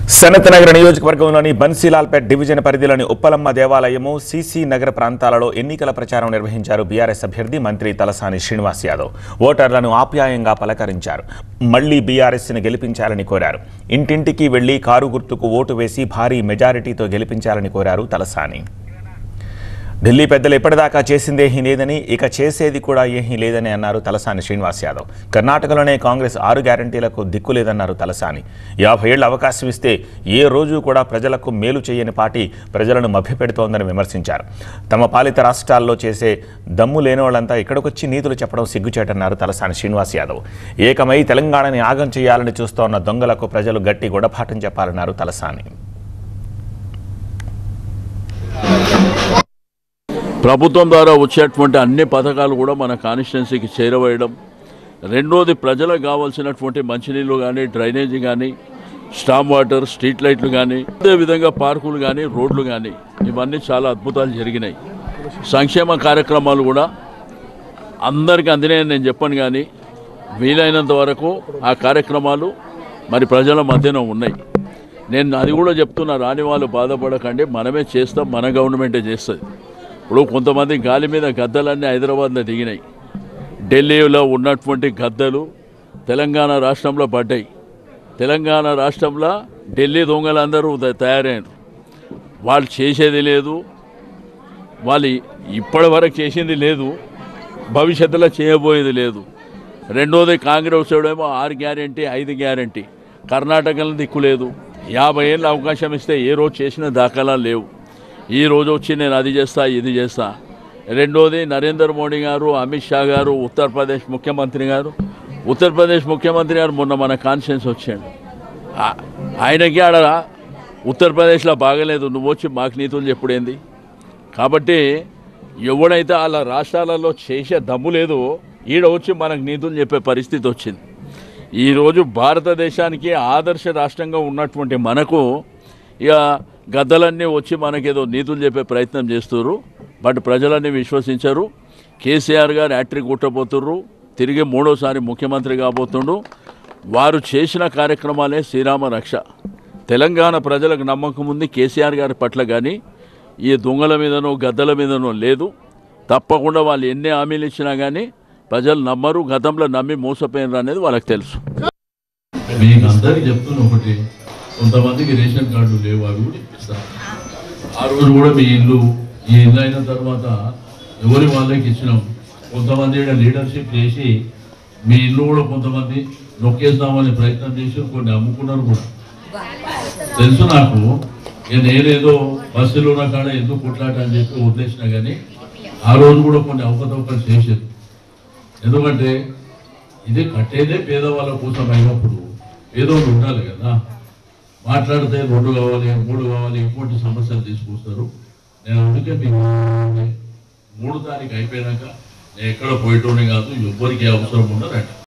సనత్నగర్ నియోజకవర్గంలోని బన్సీలాల్పేట్ డివిజన్ పరిధిలోని ఉప్పలమ్మ దేవాలయము సీసీ నగర ప్రాంతాలలో ఎన్నికల ప్రచారం నిర్వహించారు బీఆర్ఎస్ అభ్యర్థి మంత్రి తలసాని శ్రీనివాస్ యాదవ్ ఓటర్లను ఆప్యాయంగా పలకరించారు మళ్లీ బీఆర్ఎస్ని గెలిపించాలని కోరారు ఇంటింటికి వెళ్లి కారు గుర్తుకు ఓటు వేసి భారీ మెజారిటీతో గెలిపించాలని కోరారు తలసాని ఢిల్లీ పెద్దలు ఇప్పటిదాకా చేసిందేహీ లేదని ఇక చేసేది కూడా ఏమీ లేదని అన్నారు తలసాని శ్రీనివాస్ యాదవ్ కర్ణాటకలోనే కాంగ్రెస్ ఆరు గ్యారంటీలకు దిక్కు లేదన్నారు తలసాని యాభై ఏళ్ల అవకాశం ఇస్తే ఏ రోజు కూడా ప్రజలకు మేలు చేయని పార్టీ ప్రజలను మభ్యపెడుతోందని విమర్శించారు తమ పాలిత రాష్ట్రాల్లో చేసే దమ్ము లేని వాళ్ళంతా ఇక్కడికొచ్చి నీతులు చెప్పడం సిగ్గుచేటన్నారు తలసాని శ్రీనివాస్ యాదవ్ ఏకమై తెలంగాణని ఆగం చేయాలని చూస్తోన్న దొంగలకు ప్రజలు గట్టి గుణపాఠం చెప్పాలన్నారు తలసాని ప్రభుత్వం ద్వారా వచ్చేటువంటి అన్ని పథకాలు కూడా మన కాన్స్టిట్యున్సీకి చేరవేయడం రెండోది ప్రజలకు కావాల్సినటువంటి మంచినీళ్ళు కానీ డ్రైనేజీ కానీ స్టామ్ వాటర్ స్ట్రీట్ లైట్లు కానీ అదేవిధంగా పార్కులు కానీ రోడ్లు కానీ ఇవన్నీ చాలా అద్భుతాలు జరిగినాయి సంక్షేమ కార్యక్రమాలు కూడా అందరికీ అందినాయని నేను చెప్పను కానీ వీలైనంత వరకు ఆ కార్యక్రమాలు మరి ప్రజల మధ్యన ఉన్నాయి నేను అది కూడా చెప్తున్నా రాని వాళ్ళు బాధపడకండి మనమే చేస్తాం మన గవర్నమెంటే చేస్తుంది ఇప్పుడు కొంతమంది గాలి మీద గద్దలన్నీ హైదరాబాద్లో దిగినాయి ఢిల్లీలో ఉన్నటువంటి గద్దలు తెలంగాణ రాష్ట్రంలో పడ్డాయి తెలంగాణ రాష్ట్రంలో ఢిల్లీ దొంగలందరూ త- తయారయ్యారు వాళ్ళు చేసేది లేదు వాళ్ళు ఇప్పటి వరకు చేసింది లేదు భవిష్యత్తులో చేయబోయేది లేదు రెండోది కాంగ్రెస్ ఏమో ఆరు గ్యారంటీ ఐదు గ్యారంటీ కర్ణాటకలో దిక్కు లేదు యాభై ఏళ్ళ అవకాశం ఇస్తే ఏ రోజు చేసిన దాఖలాలు లేవు ఈ రోజు వచ్చి నేను అది చేస్తా ఇది చేస్తా రెండోది నరేంద్ర మోడీ గారు అమిత్ షా గారు ఉత్తరప్రదేశ్ ముఖ్యమంత్రి గారు ఉత్తరప్రదేశ్ ముఖ్యమంత్రి గారు మొన్న మన కాన్ఫరెన్స్ వచ్చాడు ఆ- ఆయనకి ఆడ ఉత్తరప్రదేశ్లో బాగలేదు నువ్వు వచ్చి మాకు నీతులు చెప్పుడేంది కాబట్టి ఎవడైతే వాళ్ళ రాష్ట్రాలలో చేసే దమ్ము లేదో ఈడ వచ్చి మనకు నీతులు చెప్పే పరిస్థితి వచ్చింది ఈరోజు భారతదేశానికి ఆదర్శ రాష్ట్రంగా ఉన్నటువంటి మనకు ఇక గద్దలన్నీ వచ్చి మనకేదో నీతులు చెప్పే ప్రయత్నం చేస్తున్నారు బట్ ప్రజలన్నీ విశ్వసించరు కేసీఆర్ గారు యాట్రిక్ కొట్టబోతుర్రు తిరిగి మూడోసారి ముఖ్యమంత్రి కాబోతుండు వారు చేసిన కార్యక్రమాలే శ్రీరామ రక్ష తెలంగాణ ప్రజలకు నమ్మకం ఉంది కేసీఆర్ గారి పట్ల కానీ ఈ దొంగల మీదనో గద్దల మీదనో లేదు తప్పకుండా వాళ్ళు ఎన్ని హామీలు ఇచ్చినా కానీ ప్రజలు నమ్మరు గతంలో నమ్మి మోసపోయినారు అనేది వాళ్ళకి తెలుసు మీకు అందరికి చెప్తున్నా ఒకటి కొంతమందికి రేషన్ కార్డు లేవు అవి కూడా ఇప్పిస్తాను ఆ రోజు కూడా మీ ఇల్లు ఈ ఇల్లు అయిన తర్వాత ఎవరి వాళ్ళకి ఇచ్చినాం కొంతమంది ఈడ లీడర్షిప్ చేసి మీ ఇల్లు కూడా కొంతమంది నొక్కేద్దామనే ప్రయత్నం చేసి కొన్ని అమ్ముకున్నారు కూడా తెలుసు నాకు ఇక నేనేదో బస్సులో ఉన్న కాడ ఎందుకు కొట్లాట అని చెప్పి వదిలేసిన కానీ ఆ రోజు కూడా కొన్ని అవకతవకలు చేసేది ఎందుకంటే ఇది కట్టేదే పేదవాళ్ళ కోసం అయినప్పుడు పేదోళ్ళు ఉండాలి కదా మాట్లాడితే రెండు కావాలి మూడు కావాలి ఇంకోటి సమస్యలు తీసుకొస్తారు నేను అందుకే మీకు మూడు తారీఖు అయిపోయినాక నేను ఎక్కడ పోయేటోనే కాదు ఎవ్వరికి అవసరం ఉండదండి